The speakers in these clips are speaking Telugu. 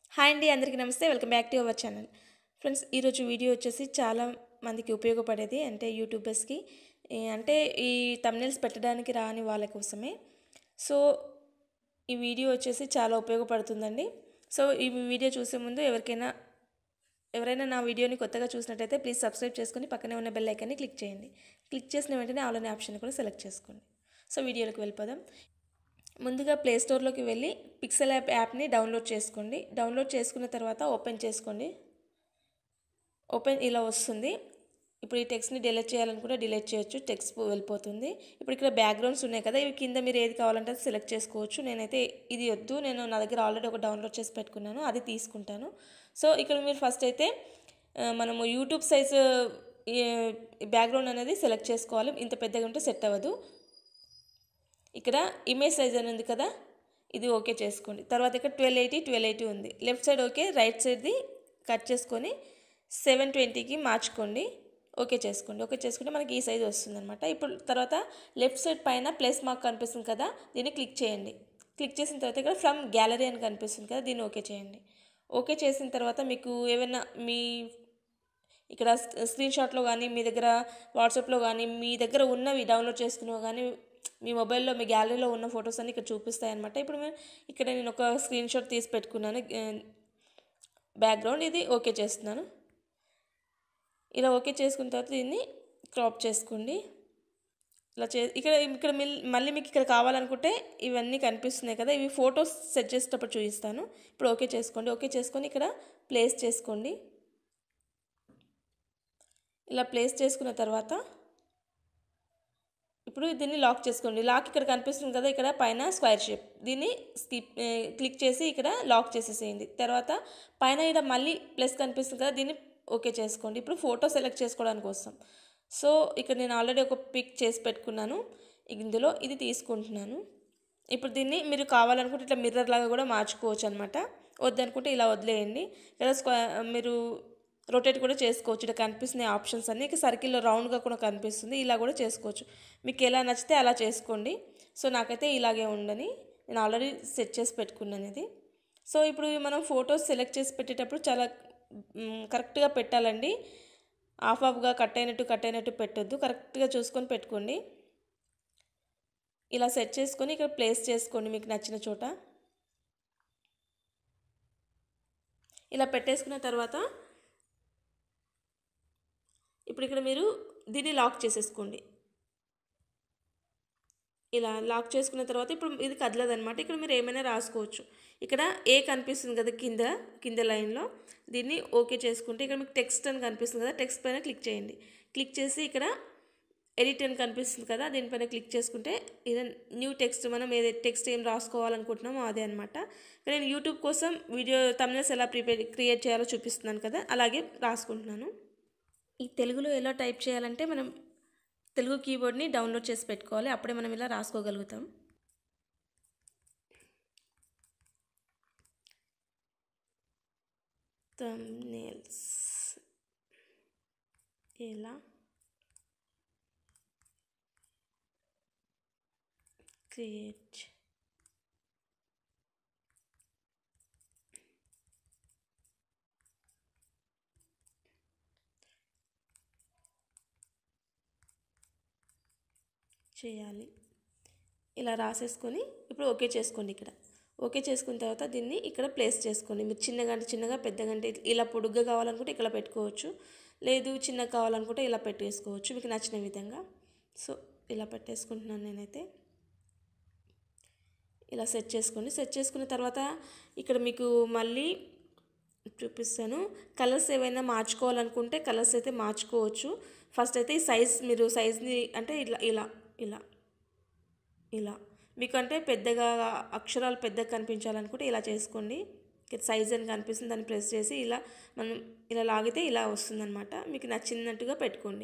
హాయ్ అండి అందరికీ నమస్తే welcome back to our channel friends ఈరోజు వీడియో వచ్చేసి చాలా మందికి ఉపయోగపడేది అంటే యూట్యూబర్స్కి ఈ అంటే ఈ తమ్నెల్స్ పెట్టడానికి రాని వాళ్ళ కోసమే సో ఈ వీడియో వచ్చేసి చాలా ఉపయోగపడుతుందండి సో ఈ వీడియో చూసే ముందు ఎవరికైనా ఎవరైనా నా వీడియోని కొత్తగా చూసినట్టయితే ప్లీజ్ సబ్స్క్రైబ్ చేసుకొని పక్కనే ఉన్న బెల్ ఐకాన్ని క్లిక్ చేయండి క్లిక్ చేసిన వెంటనే ఆల్ అనే ఆప్షన్ కూడా సెలెక్ట్ చేసుకోండి సో వీడియోలోకి వెళ్ళిపోదాం ముందుగా ప్లే స్టోర్లోకి వెళ్ళి పిక్సెల్ యాప్ యాప్ని డౌన్లోడ్ చేసుకోండి డౌన్లోడ్ చేసుకున్న తర్వాత ఓపెన్ చేసుకోండి ఓపెన్ ఇలా వస్తుంది ఇప్పుడు ఈ టెక్స్ట్ని డిలీట్ చేయాలనుకుంటే డిలీట్ చేయొచ్చు టెక్స్ట్ వెళ్ళిపోతుంది ఇప్పుడు ఇక్కడ బ్యాక్గ్రౌండ్స్ ఉన్నాయి కదా ఇవి కింద మీరు ఏది కావాలంటే అది సెలెక్ట్ చేసుకోవచ్చు నేనైతే ఇది వద్దు నేను నా దగ్గర ఆల్రెడీ ఒక డౌన్లోడ్ చేసి పెట్టుకున్నాను అది తీసుకుంటాను సో ఇక్కడ మీరు ఫస్ట్ అయితే ఆ, మనము యూట్యూబ్ సైజ్ బ్యాక్గ్రౌండ్ అనేది సెలెక్ట్ చేసుకోవాలి ఇంత పెద్దగా ఉంటే సెట్ అవ్వదు ఇక్కడ ఇమేజ్ సైజ్ అని ఉంది కదా ఇది ఓకే చేసుకోండి తర్వాత ఇక్కడ ట్వెల్వ్ ఎయిటీ ట్వెల్వ్ ఎయిటీ ఉంది లెఫ్ట్ సైడ్ ఓకే రైట్ సైడ్ది కట్ చేసుకొని సెవెన్ ట్వంటీకి మార్చుకోండి ఓకే చేసుకోండి ఓకే చేసుకుంటే మనకి ఈ సైజ్ వస్తుందన్నమాట ఇప్పుడు తర్వాత లెఫ్ట్ సైడ్ పైన ప్లస్ మార్క్ కనిపిస్తుంది కదా దీన్ని క్లిక్ చేయండి క్లిక్ చేసిన తర్వాత ఇక్కడ ఫ్రమ్ గ్యాలరీ అని కనిపిస్తుంది కదా దీన్ని ఓకే చేయండి ఓకే చేసిన తర్వాత మీకు ఏమైనా మీ ఇక్కడ స్క్రీన్ షాట్లో కానీ మీ దగ్గర వాట్సాప్లో కానీ మీ దగ్గర ఉన్నవి డౌన్లోడ్ చేసుకున్నవి కానీ మీ మొబైల్లో మీ గ్యాలరీలో ఉన్న ఫొటోస్ అన్ని ఇక్కడ చూపిస్తాయి అనమాట ఇప్పుడు మేము ఇక్కడ నేను ఒక స్క్రీన్ షాట్ తీసి పెట్టుకున్నాను బ్యాక్గ్రౌండ్ ఇది ఓకే చేస్తున్నాను ఇలా ఓకే చేసుకున్న తర్వాత దీన్ని క్రాప్ చేసుకోండి ఇలా చే ఇక్కడ ఇక్కడ మిల్- మళ్ళీ మీకు ఇక్కడ కావాలనుకుంటే ఇవన్నీ కనిపిస్తున్నాయి కదా ఇవి ఫొటోస్ సెట్ చేసేటప్పుడు చూపిస్తాను ఇప్పుడు ఓకే చేసుకోండి ఓకే చేసుకొని ఇక్కడ ప్లేస్ చేసుకోండి ఇలా ప్లేస్ చేసుకున్న తర్వాత ఇప్పుడు దీన్ని లాక్ చేసుకోండి లాక్ ఇక్కడ కనిపిస్తుంది కదా ఇక్కడ పైన స్క్వేర్ షేప్ దీన్ని స్కిప్ క్లిక్ చేసి ఇక్కడ లాక్ చేసేసేయండి తర్వాత పైన ఇక్కడ మళ్ళీ ప్లస్ కనిపిస్తుంది కదా దీన్ని ఓకే చేసుకోండి ఇప్పుడు ఫోటో సెలెక్ట్ చేసుకోవడానికి కోసం సో ఇక్కడ నేను ఆల్రెడీ ఒక పిక్ చేసి పెట్టుకున్నాను ఇందులో ఇది తీసుకుంటున్నాను ఇప్పుడు దీన్ని మీరు కావాలనుకుంటే ఇట్లా మిర్రర్ లాగా కూడా మార్చుకోవచ్చు అనమాట వద్దనుకుంటే ఇలా వదిలేయండి ఇలా స్క్వా మీరు రొటేట్ కూడా చేసుకోవచ్చు ఇక్కడ కనిపిస్తున్నాయి ఆప్షన్స్ అన్నీ ఇక సర్కిల్లో రౌండ్గా కూడా కనిపిస్తుంది ఇలా కూడా చేసుకోవచ్చు మీకు ఎలా నచ్చితే అలా చేసుకోండి సో నాకైతే ఇలాగే ఉండని నేను ఆల్రెడీ సెట్ చేసి పెట్టుకున్నాను ఇది సో ఇప్పుడు మనం ఫొటోస్ సెలెక్ట్ చేసి పెట్టేటప్పుడు చాలా మ్, కరెక్ట్గా పెట్టాలండి ఆఫ్ ఆఫ్గా కట్ అయినట్టు కట్ అయినట్టు పెట్టొద్దు కరెక్ట్గా చూసుకొని పెట్టుకోండి ఇలా సెట్ చేసుకొని ఇక్కడ ప్లేస్ చేసుకోండి మీకు నచ్చిన చోట ఇలా పెట్టేసుకున్న తర్వాత ఇప్పుడు ఇక్కడ మీరు దీన్ని లాక్ చేసేసుకోండి ఇలా లాక్ చేసుకున్న తర్వాత ఇప్పుడు ఇది కదలదనమాట ఇక్కడ మీరు ఏమైనా రాసుకోవచ్చు ఇక్కడ ఏ కనిపిస్తుంది కదా కింద కింద లైన్లో దీన్ని ఓకే చేసుకుంటే ఇక్కడ మీకు టెక్స్ట్ అని కనిపిస్తుంది కదా టెక్స్ట్ పైన క్లిక్ చేయండి క్లిక్ చేసి ఇక్కడ ఎడిట్ అని కనిపిస్తుంది కదా దీనిపైన క్లిక్ చేసుకుంటే ఇది న్యూ టెక్స్ట్ మనం ఏది టెక్స్ట్ ఏం రాసుకోవాలనుకుంటున్నామో అదే అనమాట ఇక్కడ నేను యూట్యూబ్ కోసం వీడియో తమిళస్ ఎలా ప్రిపేర్ క్రియేట్ చేయాలో చూపిస్తున్నాను కదా అలాగే రాసుకుంటున్నాను ఈ తెలుగులో ఎలా టైప్ చేయాలంటే మనం తెలుగు కీబోర్డ్ని డౌన్లోడ్ చేసి పెట్టుకోవాలి అప్పుడే మనం ఇలా రాసుకోగలుగుతాం థంబ్నెయిల్స్ ఎలా క్రియేట్ చేయాలి ఇలా రాసేసుకొని ఇప్పుడు ఓకే చేసుకోండి ఇక్కడ ఓకే చేసుకున్న తర్వాత దీన్ని ఇక్కడ ప్లేస్ చేసుకోండి మీరు చిన్నగా అంటే చిన్నగా పెద్దగా అంటే ఇలా పొడుగ్గా కావాలనుకుంటే ఇక్కడ పెట్టుకోవచ్చు లేదు చిన్నగా కావాలనుకుంటే ఇలా పెట్టేసుకోవచ్చు మీకు నచ్చిన విధంగా సో ఇలా పెట్టేసుకుంటున్నాను నేనైతే ఇలా సెట్ చేసుకోండి సెట్ చేసుకున్న తర్వాత ఇక్కడ మీకు మళ్ళీ చూపిస్తాను కలర్స్ ఏవైనా మార్చుకోవాలనుకుంటే కలర్స్ అయితే మార్చుకోవచ్చు ఫస్ట్ అయితే ఈ సైజ్ మీరు సైజ్ని అంటే ఇలా ఇలా ఇలా ఇలా మీకు అంటే పెద్దగా అక్షరాలు పెద్దగా కనిపించాలనుకుంటే ఇలా చేసుకోండి ఇక్కడ సైజ్ అని కనిపిస్తుంది దాన్ని ప్రెస్ చేసి ఇలా మనం ఇలా లాగితే ఇలా వస్తుందన్నమాట మీకు నచ్చినట్టుగా పెట్టుకోండి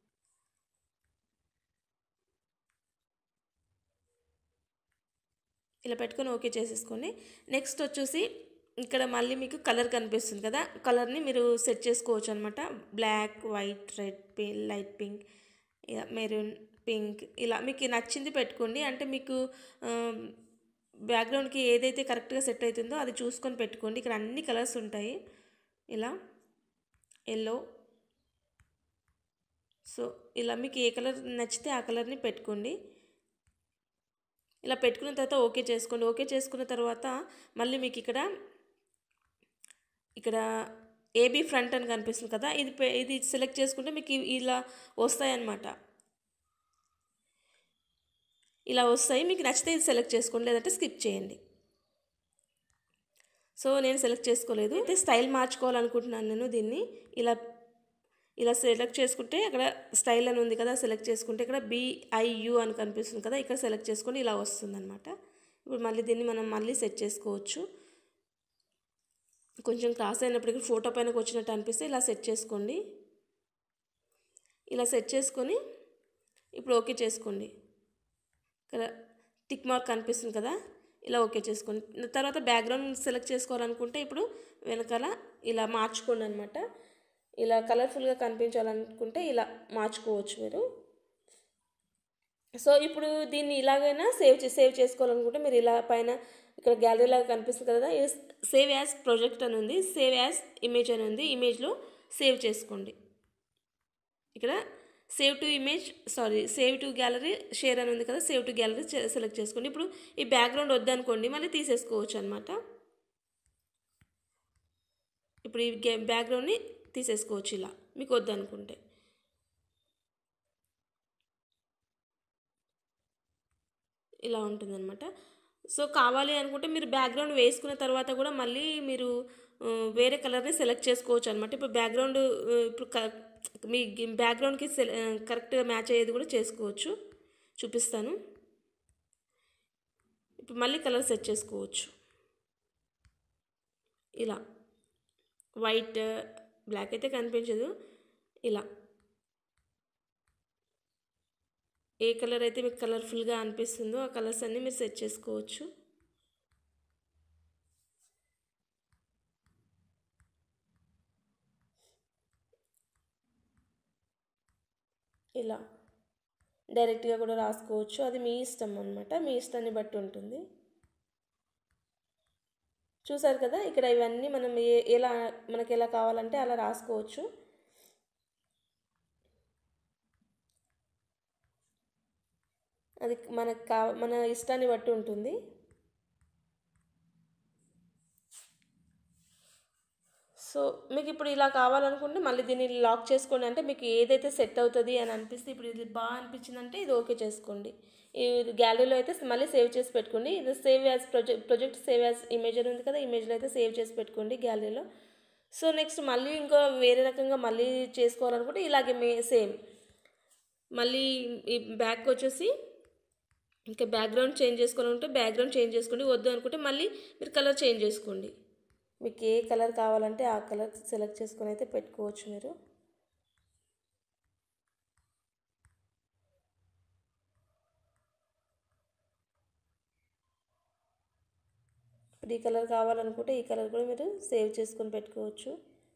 ఇలా పెట్టుకొని ఓకే చేసేసుకోండి నెక్స్ట్ వచ్చేసి ఇక్కడ మళ్ళీ మీకు కలర్ కనిపిస్తుంది కదా కలర్ని మీరు సెట్ చేసుకోవచ్చు అనమాట black white red pink light pink maroon pink ఇలా మీకు నచ్చింది పెట్టుకోండి అంటే మీకు బ్యాక్గ్రౌండ్కి ఏదైతే కరెక్ట్గా సెట్ అవుతుందో అది చూసుకొని పెట్టుకోండి ఇక్కడ అన్ని కలర్స్ ఉంటాయి ఇలా ఎల్లో సో ఇలా మీకు ఏ కలర్ నచ్చితే ఆ కలర్ని పెట్టుకోండి ఇలా పెట్టుకున్న తర్వాత ఓకే చేసుకోండి ఓకే చేసుకున్న తర్వాత మళ్ళీ మీకు ఇక్కడ ఇక్కడ ఏబీ ఫ్రంట్ అని కనిపిస్తుంది కదా ఇది ఇది సెలెక్ట్ చేసుకుంటే మీకు ఇలా వస్తాయన్నమాట ఇలా వస్తాయి మీకు నచ్చితే ఇది సెలెక్ట్ చేసుకోండి లేదంటే స్కిప్ చేయండి సో నేను సెలెక్ట్ చేసుకోలేదు అయితే స్టైల్ మార్చుకోవాలనుకుంటున్నాను నేను దీన్ని ఇలా ఇలా సెలెక్ట్ చేసుకుంటే అక్కడ స్టైల్ అని ఉంది కదా సెలెక్ట్ చేసుకుంటే ఇక్కడ బిఐయు అని కనిపిస్తుంది కదా ఇక్కడ సెలెక్ట్ చేసుకొని ఇలా వస్తుంది అనమాట ఇప్పుడు మళ్ళీ దీన్ని మనం మళ్ళీ సెట్ చేసుకోవచ్చు కొంచెం క్రాస్ అయినప్పటికీ ఫోటో పైనకి వచ్చినట్టు అనిపిస్తే ఇలా సెట్ చేసుకోండి ఇలా సెట్ చేసుకొని ఇప్పుడు ఓకే చేసుకోండి ఇక్కడ టిక్ మార్క్ కనిపిస్తుంది కదా ఇలా ఓకే చేసుకోండి తర్వాత బ్యాక్గ్రౌండ్ సెలెక్ట్ చేసుకోవాలనుకుంటే ఇప్పుడు వెనకాల ఇలా మార్చుకోండి అనమాట ఇలా కలర్ఫుల్గా కనిపించాలనుకుంటే ఇలా మార్చుకోవచ్చు మీరు సో ఇప్పుడు దీన్ని ఇలాగైనా సేవ్ చే సేవ్ చేసుకోవాలనుకుంటే మీరు ఇలా పైన ఇక్కడ గ్యాలరీ లాగా కనిపిస్తుంది కదా సేవ్ యాజ్ ప్రొజెక్ట్ అని ఉంది సేవ్ యాజ్ ఇమేజ్ అని ఉంది ఇమేజ్లో సేవ్ చేసుకోండి ఇక్కడ save to image sorry save to gallery share అని ఉంది కదా సేవ్ టు గ్యాలరీ సెలెక్ట్ చేసుకోండి ఇప్పుడు ఈ బ్యాక్గ్రౌండ్ వద్దనుకోండి మళ్ళీ తీసేసుకోవచ్చు అనమాట ఇప్పుడు ఈ బ్యాక్గ్రౌండ్ని తీసేసుకోవచ్చు ఇలా మీకు వద్దనుకుంటే ఇలా ఉంటుందన్నమాట సో కావాలి అనుకుంటే మీరు బ్యాక్గ్రౌండ్ వేసుకున్న తర్వాత కూడా మళ్ళీ మీరు వేరే కలర్ని సెలెక్ట్ చేసుకోవచ్చు అనమాట ఇప్పుడు బ్యాక్గ్రౌండ్ ఇప్పుడు మీ బ్యాక్గ్రౌండ్కి కరెక్ట్గా మ్యాచ్ అయ్యేది కూడా చేసుకోవచ్చు చూపిస్తాను ఇప్పుడు మళ్ళీ కలర్ సెట్ చేసుకోవచ్చు ఇలా వైట్ బ్లాక్ అయితే కనిపించదు ఇలా ఏ కలర్ అయితే మీకు కలర్ఫుల్గా అనిపిస్తుందో ఆ కలర్స్ అన్నీ మీరు సెట్ చేసుకోవచ్చు ఇలా డైరెక్ట్గా కూడా రాసుకోవచ్చు అది మీ ఇష్టం అనమాట మీ ఇష్టాన్ని బట్టి ఉంటుంది చూసారు కదా ఇక్కడ ఇవన్నీ మనం ఏ ఎలా మనకి ఎలా కావాలంటే అలా రాసుకోవచ్చు అది మనకు కా మన ఇష్టాన్ని బట్టి ఉంటుంది సో మీకు ఇప్పుడు ఇలా కావాలనుకుంటే మళ్ళీ దీన్ని లాక్ చేసుకోండి అంటే మీకు ఏదైతే సెట్ అవుతుంది అని అనిపిస్తే ఇప్పుడు ఇది బాగా అనిపించిందంటే ఇది ఓకే చేసుకోండి ఈ గ్యాలరీలో అయితే మళ్ళీ సేవ్ చేసి పెట్టుకోండి ఇది save as project project save as image అని ఉంది కదా ఇమేజ్లో అయితే సేవ్ చేసి పెట్టుకోండి గ్యాలరీలో సో నెక్స్ట్ మళ్ళీ ఇంకో వేరే రకంగా మళ్ళీ చేసుకోవాలనుకుంటే ఇలాగే మే సేమ్ మళ్ళీ ఈ బ్యాక్ వచ్చేసి ఇంకా బ్యాక్గ్రౌండ్ చేంజ్ చేసుకోవాలంటే బ్యాక్గ్రౌండ్ చేంజ్ చేసుకోండి వద్దు అనుకుంటే మళ్ళీ మీరు కలర్ చేంజ్ చేసుకోండి మీకు ఏ కలర్ కావాలంటే ఆ కలర్ సెలెక్ట్ చేసుకొని అయితే పెట్టుకోవచ్చు మీరు ఇప్పుడు ఈ కలర్ కావాలనుకుంటే ఈ కలర్ కూడా మీరు సేవ్ చేసుకొని పెట్టుకోవచ్చు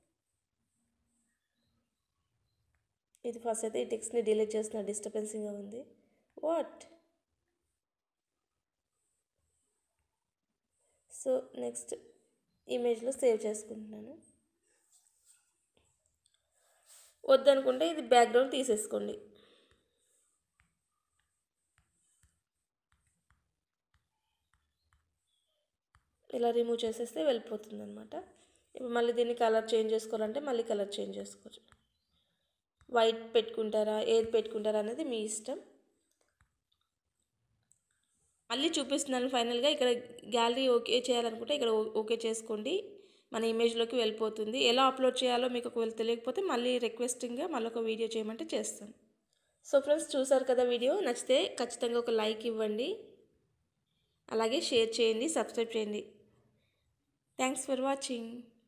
ఇది ఫస్ట్ అయితే ఈ టెక్స్ట్ని డిలీట్ చేస్తున్న డిస్టర్బెన్సింగ్గా ఉంది వాట్ సో నెక్స్ట్ ఇమేజ్లో సేవ్ చేసుకుంటున్నాను వద్దనుకుంటే ఇది బ్యాక్గ్రౌండ్ తీసేసుకోండి ఇలా రిమూవ్ చేసేస్తే వెళ్ళిపోతుంది అనమాట ఇప్పుడు మళ్ళీ దీన్ని కలర్ చేంజ్ చేసుకోవాలంటే మళ్ళీ కలర్ చేంజ్ చేసుకోవచ్చు వైట్ పెట్టుకుంటారా ఏది పెట్టుకుంటారా అనేది మీ ఇష్టం మళ్ళీ చూపిస్తున్నాను ఫైనల్గా ఇక్కడ గ్యాలరీ ఓకే చేయాలనుకుంటే ఇక్కడ ఓకే చేసుకోండి మన ఇమేజ్లోకి వెళ్ళిపోతుంది ఎలా అప్లోడ్ చేయాలో మీకు ఒకవేళ తెలియకపోతే మళ్ళీ రిక్వెస్టింగ్గా మళ్ళీ ఒక వీడియో చేయమంటే చేస్తాను సో ఫ్రెండ్స్ చూసారు కదా వీడియో నచ్చితే ఖచ్చితంగా ఒక లైక్ ఇవ్వండి అలాగే షేర్ చేయండి సబ్స్క్రైబ్ చేయండి థ్యాంక్స్ ఫర్ వాచింగ్